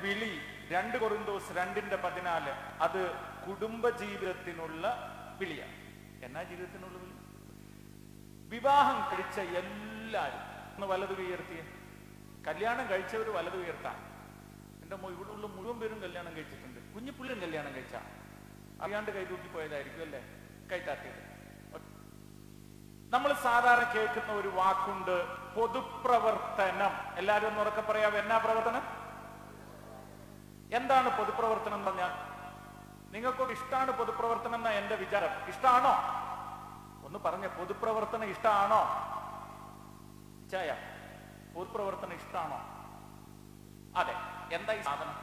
വിളി രണ്ട് കൊറിന്തോസ് രണ്ടിന്റെ പതിനാല് അത് കുടുംബ ജീവിതത്തിനുള്ള വിളിയാണ് എന്നാ ജീവിതത്തിനുള്ള വിളി വിവാഹം കഴിച്ച എല്ലാരും ഒന്ന് വലത് ഉയർത്തിയ കല്യാണം കഴിച്ചവർ വലത് ഉയർത്താം എന്റെ മോ ഇവിടെ ഉള്ള മുഴുവൻ പേരും കല്യാണം കഴിച്ചിട്ടുണ്ട് കുഞ്ഞിപ്പുള്ളിയും കല്യാണം കഴിച്ച അറിയാണ്ട് കൈ തൂക്കി പോയതായിരിക്കും അല്ലേ കൈത്താത്തിയത് നമ്മൾ സാധാരണ കേൾക്കുന്ന ഒരു വാക്കുണ്ട് പൊതുപ്രവർത്തനം എല്ലാരും ഒന്ന് ഉറക്കെ പറയാം എന്നാ പ്രവർത്തനം എന്താണ് പൊതുപ്രവർത്തനം എന്ന് പറഞ്ഞാൽ നിങ്ങൾക്കൊക്കെ ഇഷ്ടമാണ് പൊതുപ്രവർത്തനം എന്നാ എന്റെ വിചാരം ഇഷ്ടമാണോ ഒന്ന് പറഞ്ഞ പൊതുപ്രവർത്തനം ഇഷ്ടമാണോ ചായ പൊതുപ്രവർത്തനം ഇഷ്ടമാണോ അതെ എന്താ ഈ സാധനം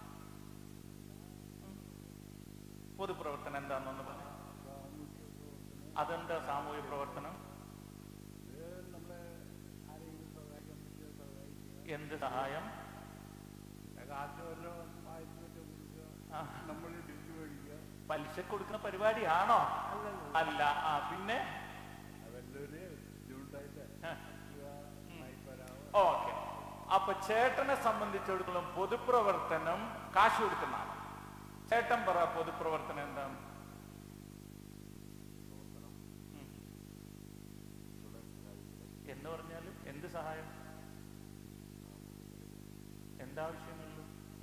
പൊതുപ്രവർത്തനം എന്താണെന്നൊന്ന് പറഞ്ഞു അതെന്താ സാമൂഹ്യ പ്രവർത്തനം എന്ത് സഹായം ആ, നമ്മൾ തിരിച്ചു മേടിക്കുക പലിശ കൊടുക്കുന്ന പരിപാടിയാണോ അല്ല ആ പിന്നെ അവരുടെ ബുദ്ധിമുട്ടായിട്ട് ആ, വായ്പരാവ് ഓക്കെ അപ്പൊ ചേട്ടനെ സംബന്ധിച്ചിടത്തോളം പൊതുപ്രവർത്തനം കാശ് കൊടുക്കുന്നതാണ് ചേട്ടൻ പറ പൊതുപ്രവർത്തനം എന്താണ് ഉം. എന്ന് പറഞ്ഞാലും എന്ത് സഹായം എന്താവശ്യമുള്ളൂ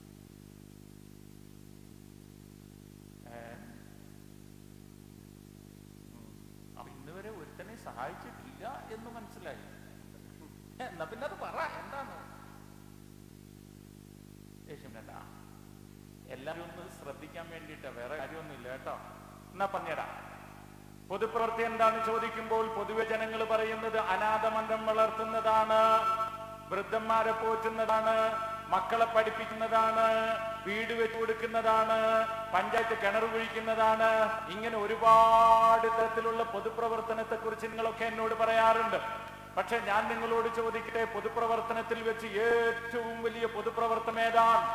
ഏ? ഉം. അപ്പൊ ഇന്ന് വരെ ഒരുത്തനെ സഹായിച്ചിട്ടില്ല എന്ന് മനസ്സിലായി എന്നാ പിന്നെ അത് പറ എന്താണ് ദേഷ്യം വേണ്ട എല്ലാവരും ഒന്ന് ശ്രദ്ധിക്കാൻ വേണ്ടിയിട്ട് വേറെ കാര്യമൊന്നുമില്ല കേട്ടോ എന്നാ പറഞ്ഞുതരാം പൊതുപ്രവൃത്തി എന്താണ് ചോദിക്കുമ്പോൾ പൊതുവെ ജനങ്ങൾ പറയുന്നത് അനാഥമന്ദം വളർത്തുന്നതാണ് വൃദ്ധന്മാരെ പോറ്റുന്നതാണ് മക്കളെ പഠിപ്പിക്കുന്നതാണ് വീട് വെച്ച് കൊടുക്കുന്നതാണ് പഞ്ചായത്ത് കിണർ കുഴിക്കുന്നതാണ് ഇങ്ങനെ ഒരുപാട് തരത്തിലുള്ള പൊതുപ്രവർത്തനത്തെ കുറിച്ച് നിങ്ങളൊക്കെ എന്നോട് പറയാറുണ്ട് പക്ഷെ ഞാൻ നിങ്ങളോട് ചോദിക്കട്ടെ പൊതുപ്രവർത്തനത്തിൽ വെച്ച് ഏറ്റവും വലിയ പൊതുപ്രവർത്തനം ഏതാണ്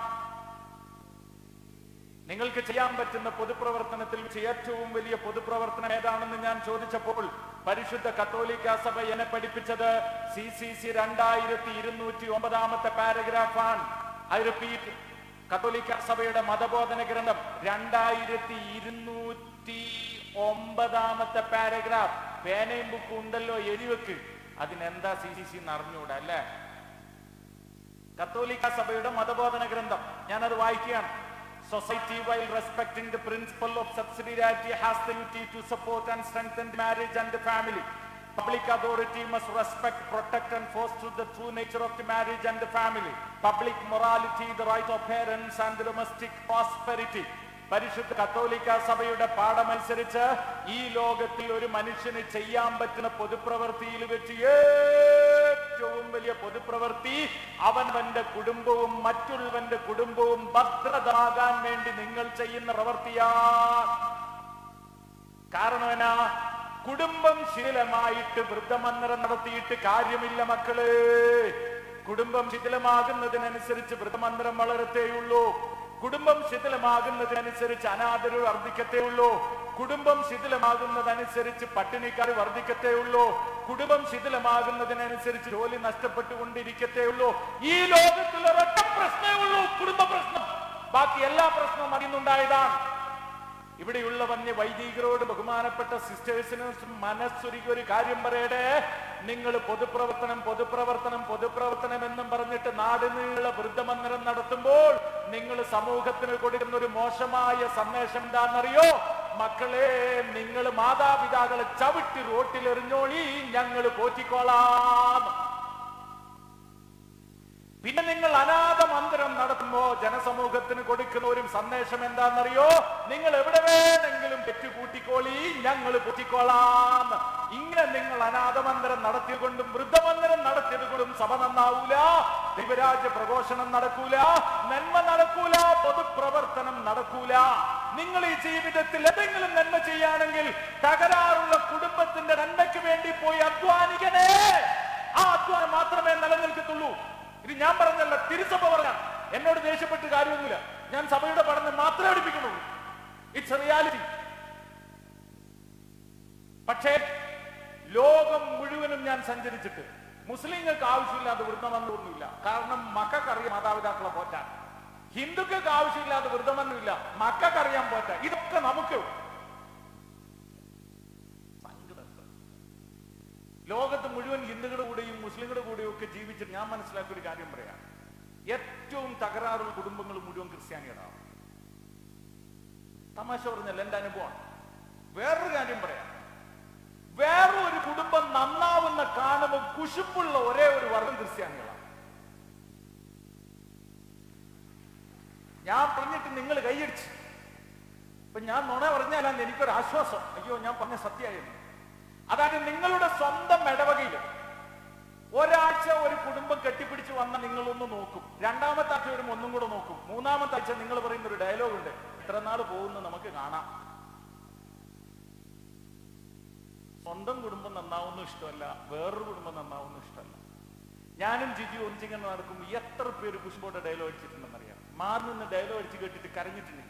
നിങ്ങൾക്ക് ചെയ്യാൻ പറ്റുന്ന പൊതുപ്രവർത്തനത്തിൽ വെച്ച് ഏറ്റവും വലിയ പൊതുപ്രവർത്തനം ഏതാണെന്ന് ഞാൻ ചോദിച്ചപ്പോൾ പരിശുദ്ധ കത്തോലിക്ക സഭ എന്നെ പഠിപ്പിച്ചത് സി സി സി രണ്ടായിരത്തി ഇരുന്നൂറ്റി ഒമ്പതാമത്തെ പാരഗ്രാഫാണ് ഐ റിപ്പീറ്റ് കത്തോലിക്ക സഭയുടെ മതബോധന ഗ്രന്ഥം രണ്ടായിരത്തി ഇരുന്നൂറ്റി ഒമ്പതാമത്തെ പാരഗ്രാഫ് പേനയും ബുക്കും ഉണ്ടല്ലോ എരിവെക്ക് അതിനെന്താ സി സി സി എന്നറിഞ്ഞൂടാ അല്ലേ കത്തോലിക്ക സഭയുടെ മതബോധന ഗ്രന്ഥം ഞാനത് വായിക്കുകയാണ് society while respecting the principle of subsidiarity has the duty to support and strengthen marriage and family Public authority must respect, protect, and foster the true nature of the marriage and the family. Public morality, the right of parents, and the domestic prosperity. പരിശുദ്ധ കത്തോലിക്ക സഭയുടെ പാഠമനുസരിച്ച് ഈ ലോകത്തിൽ ഒരു മനുഷ്യന് ചെയ്യാൻ പറ്റുന്ന പൊതുപ്രവൃത്തിയിൽ വെച്ച് ഏറ്റവും വലിയ പൊതുപ്രവൃത്തി അവനവന്റെ കുടുംബവും മറ്റുള്ളവന്റെ കുടുംബവും ഭദ്രതാകാൻ വേണ്ടി നിങ്ങൾ ചെയ്യുന്ന പ്രവൃത്തിയാണ് കാരണം എന്നാ കുടുംബം ശീലമായിട്ട് വൃദ്ധമന്ദിരം നടത്തിയിട്ട് കാര്യമില്ല മക്കള് കുടുംബം ശിഥിലമാകുന്നതിനനുസരിച്ച് വൃദ്ധമന്ദിരം വളരത്തേയുള്ളൂ കുടുംബം ശിഥിലമാകുന്നതിനനുസരിച്ച് അനാദരവ് വർദ്ധിക്കത്തേ ഉള്ളൂ കുടുംബം ശിഥിലമാകുന്നതനുസരിച്ച് പട്ടിണിക്കാർ വർദ്ധിക്കത്തേ ഉള്ളൂ കുടുംബം ശിഥിലമാകുന്നതിനനുസരിച്ച് ജോലി നഷ്ടപ്പെട്ടുകൊണ്ടിരിക്കത്തേ ഉള്ളൂ ഈ ലോകത്തിൽ ഒരൊറ്റ പ്രശ്നമേ ഉള്ളൂ കുടുംബ പ്രശ്നം ബാക്കി എല്ലാ പ്രശ്നവും അറിയുന്നുണ്ടായതാണ് ഇവിടെയുള്ള വന്യ വൈദികരോട് ബഹുമാനപ്പെട്ട സിസ്റ്റേഴ്സിന് മനസ്സൊരുക്കി ഒരു കാര്യം പറയട്ടെ നിങ്ങൾ പൊതുപ്രവർത്തനം പൊതുപ്രവർത്തനം പൊതുപ്രവർത്തനം എന്നും പറഞ്ഞിട്ട് നാടിനുള്ള വൃദ്ധമന്ദിരം നടത്തുമ്പോൾ നിങ്ങൾ സമൂഹത്തിന് കൊടുക്കുന്ന ഒരു മോശമായ സന്ദേശം എന്താണെന്നറിയോ മക്കളെ നിങ്ങൾ മാതാപിതാക്കളെ ചവിട്ടി റോട്ടിൽ എറിഞ്ഞോളി ഞങ്ങൾ പോറ്റിക്കോളാം പിന്നെ നിങ്ങൾ അനാഥ മന്ദിരം നടത്തുമ്പോ ജനസമൂഹത്തിന് കൊടുക്കുന്ന ഒരു സന്ദേശം എന്താണെന്നറിയോ നിങ്ങൾ എവിടെ വേണമെങ്കിലും പെറ്റുകൂട്ടിക്കോളി ഞങ്ങൾ പൊട്ടിക്കോളാം ഇങ്ങനെ നിങ്ങൾ അനാഥ മന്ദിരം നടത്തിയതുകൊണ്ടും വൃദ്ധമന്ദിരം നടത്തിയതുകൊണ്ടും സഭ നന്നാവൂല ദൈവരാജ്യ പ്രഘോഷണം നടക്കൂല നന്മ നടക്കൂല പൊതുപ്രവർത്തനം നടക്കൂല നിങ്ങൾ ഈ ജീവിതത്തിൽ എന്തെങ്കിലും നന്മ ചെയ്യുകയാണെങ്കിൽ തകരാറുള്ള കുടുംബത്തിന്റെ നന്മയ്ക്ക് വേണ്ടി പോയി അധ്വാനിക്കണേ ആ അധ്വാനം മാത്രമേ നിലനിൽക്കത്തുള്ളൂ ഇത് ഞാൻ പറഞ്ഞല്ല തിരുസഭ പറഞ്ഞ എന്നോട് ദേഷ്യപ്പെട്ട് കാര്യമൊന്നുമില്ല ഞാൻ സഭയുടെ പഠനം മാത്രമേ പഠിപ്പിക്കുന്നുള്ളൂ ഇറ്റ്സ് റിയാലിറ്റി പക്ഷേ ലോകം മുഴുവനും ഞാൻ സഞ്ചരിച്ചിട്ട് മുസ്ലിങ്ങൾക്ക് ആവശ്യമില്ലാത്ത വൃദ്ധമന്ത്രമൊന്നുമില്ല കാരണം മക്കൾക്കറിയാം മാതാപിതാക്കളെ പോറ്റാൻ ഹിന്ദുക്കൾക്ക് ആവശ്യമില്ലാതെ വൃതമൊന്നുമില്ല മക്കൾക്കറിയാൻ പോറ്റ ഇതൊക്കെ നമുക്ക് സങ്കടം എത്ര. ലോകത്ത് മുഴുവൻ ഹിന്ദുക്കളുടെ കൂടെയും മുസ്ലിങ്ങളുടെ കൂടെയും ഒക്കെ ജീവിച്ചിട്ട് ഞാൻ മനസ്സിലാക്കിയ ഒരു കാര്യം പറയാം ഏറ്റവും തകരാറുള്ള കുടുംബങ്ങൾ മുഴുവൻ ക്രിസ്ത്യാനികളാണ് തമാശ പറഞ്ഞല്ല എന്റെ അനുഭവമാണ് വേറൊരു കാര്യം പറയാം വേറെ ഒരു കുടുംബം നന്നാവുന്ന കാണുമ്പോൾ കുശുമ്പുള്ള ഒരേ ഒരു വർഗം ക്രിസ്ത്യാനികളാണ് ഞാൻ പറഞ്ഞിട്ട് നിങ്ങൾ കൈയടിച്ച് ഇപ്പൊ ഞാൻ നുണ പറഞ്ഞാലാണ് എനിക്കൊരു ആശ്വാസം അയ്യോ ഞാൻ പറഞ്ഞ സത്യമായിരുന്നു അതായത് നിങ്ങളുടെ സ്വന്തം ഇടവകയിൽ ഒരാഴ്ച ഒരു കുടുംബം കെട്ടിപ്പിടിച്ച് വന്ന നിങ്ങളൊന്ന് നോക്കും രണ്ടാമത്തെ ആഴ്ച വരുമ്പോൾ ഒന്നും കൂടെ നോക്കും മൂന്നാമത്തെ ആഴ്ച നിങ്ങൾ പറയുന്ന ഒരു ഡയലോഗ് ഉണ്ട് ഇത്ര നാൾ പോകുന്ന നമുക്ക് കാണാം സ്വന്തം കുടുംബം നന്നാവുന്ന ഇഷ്ടമല്ല വേറൊരു കുടുംബം നന്നാവുന്ന ഇഷ്ടമല്ല ഞാനും ജിജി ഒന്നിച്ചിങ്ങനെ നടക്കുമ്പോൾ എത്ര പേര് കുശുമ്പോടെ ഡയലോഗ് അടിച്ചിട്ടുണ്ടെന്നറിയാം മാറി നിന്ന് ഡയലോഗ് അടിച്ച് കേട്ടിട്ട് കരഞ്ഞിട്ടില്ല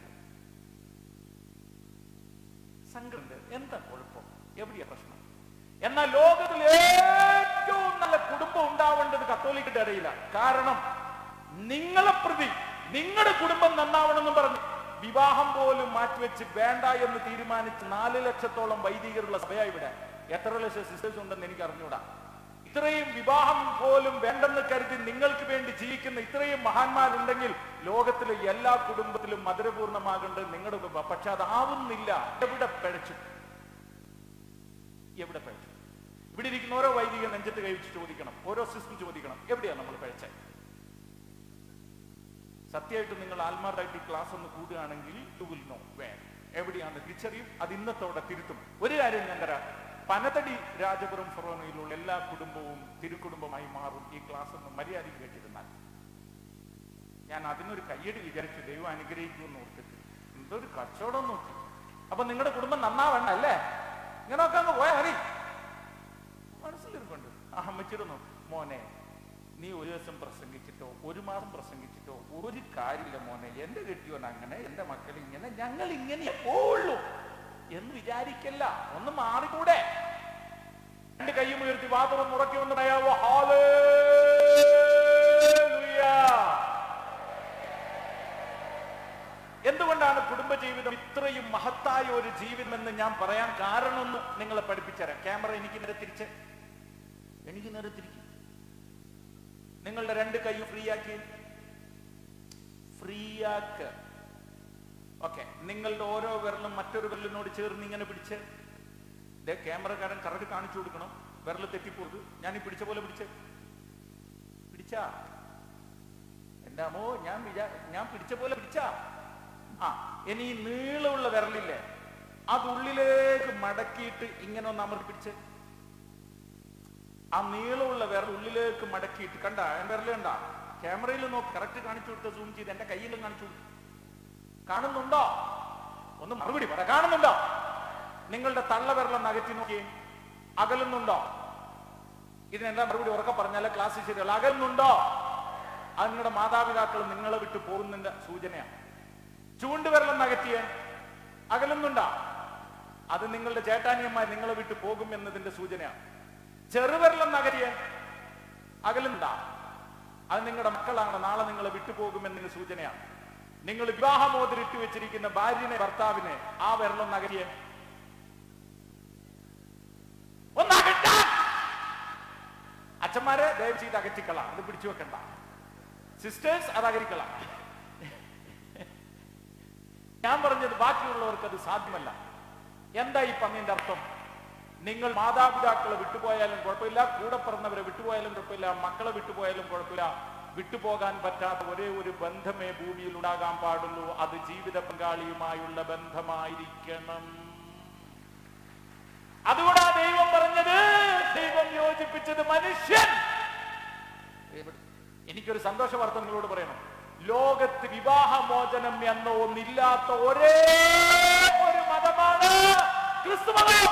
സങ്കടമുണ്ട് എന്താ കുഴപ്പം എവിടെയാ പ്രശ്നം എന്നാൽ ലോകത്തിൽ ഏറ്റവും നല്ല കുടുംബം ഉണ്ടാവേണ്ടത് കത്തോലിക്കരുടെ ഇടയിലാണ് കാരണം നിങ്ങളെ പ്രതി നിങ്ങളുടെ കുടുംബം നന്നാവണമെന്ന് പറഞ്ഞു വിവാഹം പോലും മാറ്റിവെച്ച് വേണ്ട എന്ന് തീരുമാനിച്ച് നാല് ലക്ഷത്തോളം വൈദികരുള്ള സഭയാ ഇവിടെ എത്ര ലക്ഷം സിസ്റ്റേഴ്സ് ഉണ്ടെന്ന് എനിക്ക് അറിഞ്ഞൂടാ ഇത്രയും വിവാഹം പോലും വേണ്ടെന്ന് കരുതി നിങ്ങൾക്ക് വേണ്ടി ജീവിക്കുന്ന ഇത്രയും മഹാന്മാരുണ്ടെങ്കിൽ ലോകത്തിലെ എല്ലാ കുടുംബത്തിലും മധുരപൂർണ്ണമാകേണ്ടത് നിങ്ങളുടെ കുടുംബം പക്ഷെ അതാവുന്നില്ല എവിടെ പിഴച്ചു എവിടെ പിഴച്ചു ഇവിടെ ഇരിക്കുന്ന ഓരോ വൈദിക നെഞ്ചത്ത് കൈവച്ച് ചോദിക്കണം ഓരോ സിസ്റ്റം ചോദിക്കണം എവിടെയാണ് നമ്മൾ പിഴച്ചത് സത്യമായിട്ട് നിങ്ങൾ ആത്മാർത്ഥമായിട്ട് ഈ ക്ലാസ് ഒന്ന് കൂടുകയാണെങ്കിൽ യു വിൽ നോ വേ എവിടെയാണ് തിരിച്ചറിയും അത് ഇന്നത്തോടെ തിരുത്തും ഒരു കാര്യം ഞാൻ തരാം പനതടി രാജപുരം ഫൊറോനയിലുള്ള എല്ലാ കുടുംബവും തിരുക്കുടുംബമായി മാറും ഈ ക്ലാസ് ഒന്ന് മര്യാദയ്ക്ക് കേട്ടിരുന്നാൽ ഞാൻ അതിനൊരു കയ്യടി വിചാരിച്ചു ദൈവം അനുഗ്രഹിക്കുമെന്ന് ഓർത്തിട്ട് എന്തൊരു കച്ചവടം നോക്കി അപ്പൊ നിങ്ങളുടെ കുടുംബം നന്നാവണ്ട അല്ലേ ഇങ്ങനെയൊക്കെ അങ്ങ് പോയാൽ മതി മനസ്സിലിരിപ്പുണ്ട് ആ അമ്മച്ചിരുന്നു മോനെ നീ ഒരു ദിവസം പ്രസംഗിച്ചിട്ടോ ഒരു മാസം പ്രസംഗിച്ചിട്ടോ ഒരു കാര്യമില്ല മോനെ എന്റെ കെട്ടിയോൻ അങ്ങനെ എന്റെ മക്കൾ ഇങ്ങനെ ഞങ്ങൾ ഇങ്ങനെ പോവുള്ളൂ എന്ന് വിചാരിക്കല്ല ഒന്ന് മാറിക്കൂടെ രണ്ട് കൈയും ഉയർത്തി വാതകം മുറക്കി ഒന്ന് പറയാവോ ഹാലേലൂയ എന്തുകൊണ്ടാണ് കുടുംബജീവിതം ഇത്രയും മഹത്തായ ഒരു ജീവിതം എന്ന് ഞാൻ പറയാൻ കാരണമെന്ന് നിങ്ങളെ പഠിപ്പിച്ചുതരാം ക്യാമറ എനിക്ക് നേരെ തിരിച്ച് എനിക്ക് നേരെ തിരിക്കും നിങ്ങളുടെ രണ്ട് കൈയും ഫ്രീ ആക്കി ഫ്രീ ആക്ക് ഓക്കെ നിങ്ങളുടെ ഓരോ വിരലും മറ്റൊരു വിരലിനോട് ചേർന്ന് ഇങ്ങനെ പിടിച്ച് ദേ ക്യാമറക്കാരൻ കറക്റ്റ് കാണിച്ചു കൊടുക്കണം വിരൽ തെറ്റിപ്പോത് ഞാൻ ഈ പിടിച്ച പോലെ പിടിച്ച് പിടിച്ചാ എന്റെ അമ്മോ ഞാൻ വിചാ ഞാൻ പിടിച്ച പോലെ പിടിച്ചാ ആ ഇനി ഈ നീളമുള്ള വിരലില്ലേ അത് ഉള്ളിലേക്ക് മടക്കിയിട്ട് ഇങ്ങനെ ഒന്ന് അമർത്തി പിടിച്ച് ആ നീളമുള്ള വിരൽ ഉള്ളിലേക്ക് മടക്കിയിട്ട് കണ്ട എന്റെ വിരൽ കണ്ട ക്യാമറയിൽ നോക്ക് കറക്റ്റ് കാണിച്ചു കൊടുത്ത സൂം ചെയ്ത് എന്റെ കയ്യിലും കാണിച്ചു കൊടുത്തു കാണുന്നുണ്ടോ ഒന്ന് മറുപടി പറ കാണുന്നുണ്ടോ നിങ്ങളുടെ തള്ള വിരലൊന്ന് അകറ്റി നോക്കിയേ അകലുന്നുണ്ടോ ഇതിനെന്താ മറുപടി ഉറക്കെ പറഞ്ഞാലേ ക്ലാസ് ശരിയല്ല അകലുന്നുണ്ടോ അത് നിങ്ങളുടെ മാതാപിതാക്കൾ നിങ്ങളെ വിട്ടു പോകുന്നതിന്റെ സൂചനയാണ് ചൂണ്ടുവിരലൊന്ന് അകറ്റിയേ അകലുന്നുണ്ടോ അത് നിങ്ങളുടെ ചേട്ടാനിയന്മാർ നിങ്ങളെ വിട്ടു പോകും എന്നതിന്റെ സൂചനയാണ് ചെറുവിരലൊന്ന് അകറ്റിയേ അകലുണ്ടാ അത് നിങ്ങളുടെ മക്കളാണ് നാളെ നിങ്ങളെ വിട്ടുപോകുമെന്നതിന് സൂചനയാണ് നിങ്ങൾ വിവാഹമോതിരിട്ട് വെച്ചിരിക്കുന്ന ഭാര്യനെ ഭർത്താവിനെ ആ വിരലൊന്ന് അകറ്റിയേ ഒന്ന് അകറ്റാൻ അച്ഛന്മാരെ ദയവ് ചെയ്ത് അകറ്റിക്കള അത് പിടിച്ചു വെക്കണ്ട സിസ്റ്റേഴ്സ് അത് അകരിക്കള ഞാൻ പറഞ്ഞത് ബാക്കിയുള്ളവർക്ക് അത് സാധ്യമല്ല എന്താ ഈ പറഞ്ഞതിന്റെ അർത്ഥം നിങ്ങൾ മാതാപിതാക്കളെ വിട്ടുപോയാലും കുഴപ്പമില്ല കൂടെ പിറന്നവരെ വിട്ടുപോയാലും കുഴപ്പമില്ല മക്കളെ വിട്ടുപോയാലും കുഴപ്പമില്ല വിട്ടുപോകാൻ പറ്റാത്ത ഒരേ ഒരു ബന്ധമേ ഭൂമിയിൽ ഉണ്ടാകാൻ പാടുള്ളൂ അത് ജീവിത പങ്കാളിയുമായുള്ള ബന്ധമായിരിക്കണം അതുകൊണ്ടാ ദൈവം പറഞ്ഞത് ദൈവം യോജിപ്പിച്ചത് മനുഷ്യൻ എനിക്കൊരു സന്തോഷ വാർത്ത നിങ്ങളോട് പറയണം ലോകത്ത് വിവാഹമോചനം എന്ന ഒന്നില്ലാത്ത ഒരേ ഒരു മതമാണ് ക്രിസ്തു മതം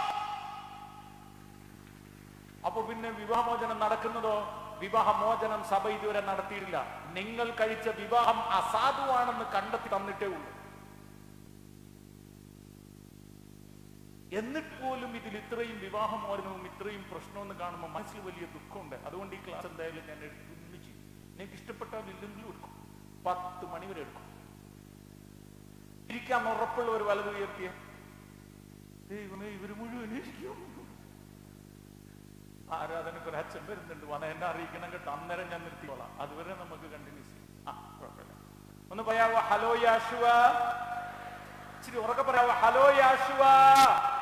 അപ്പൊ പിന്നെ വിവാഹമോചനം നടക്കുന്നതോ വിവാഹമോചനം സഭ ഇതുവരെ നടത്തിയിട്ടില്ല നിങ്ങൾ കഴിച്ച വിവാഹം അസാധുവാണെന്ന് കണ്ടെത്തി തന്നിട്ടേ ഉള്ളൂ എന്നിട്ട് പോലും ഇതിൽ ഇത്രയും വിവാഹമോചനവും ഇത്രയും പ്രശ്നവും കാണുമ്പോൾ മനസ്സിൽ വലിയ ദുഃഖമുണ്ട് അതുകൊണ്ട് ഈ ക്ലാസ് എന്തായാലും ഞാൻ എടുക്കുന്നു ചെയ്യും നിങ്ങൾക്ക് ഇഷ്ടപ്പെട്ടാൽ ഇല്ലെങ്കിലും എടുക്കും പത്ത് മണി വരെ എടുക്കും ഇരിക്കാൻ ഉറപ്പുള്ള ഒരു വലത് ഉയർത്തിയ ദൈവമേ ഇവര് മുഴുവൻ ഇരിക്കും ആരാധനക്ക് ഒരു അച്ഛൻ വരുന്നുണ്ട് വന്ന എന്നെ അറിയിക്കണം കേട്ടോ അന്നേരം ഞാൻ നിർത്തിക്കോളാം അതുവരെ നമുക്ക് കണ്ടിന്യൂസ് ചെയ്യാം ആ കുഴപ്പമില്ല ഒന്ന് പറയാവോ ഹലോ യാഷുവ ഇച്ചിരി ഉറക്കെ പറയാവോ ഹലോ യാഷുവ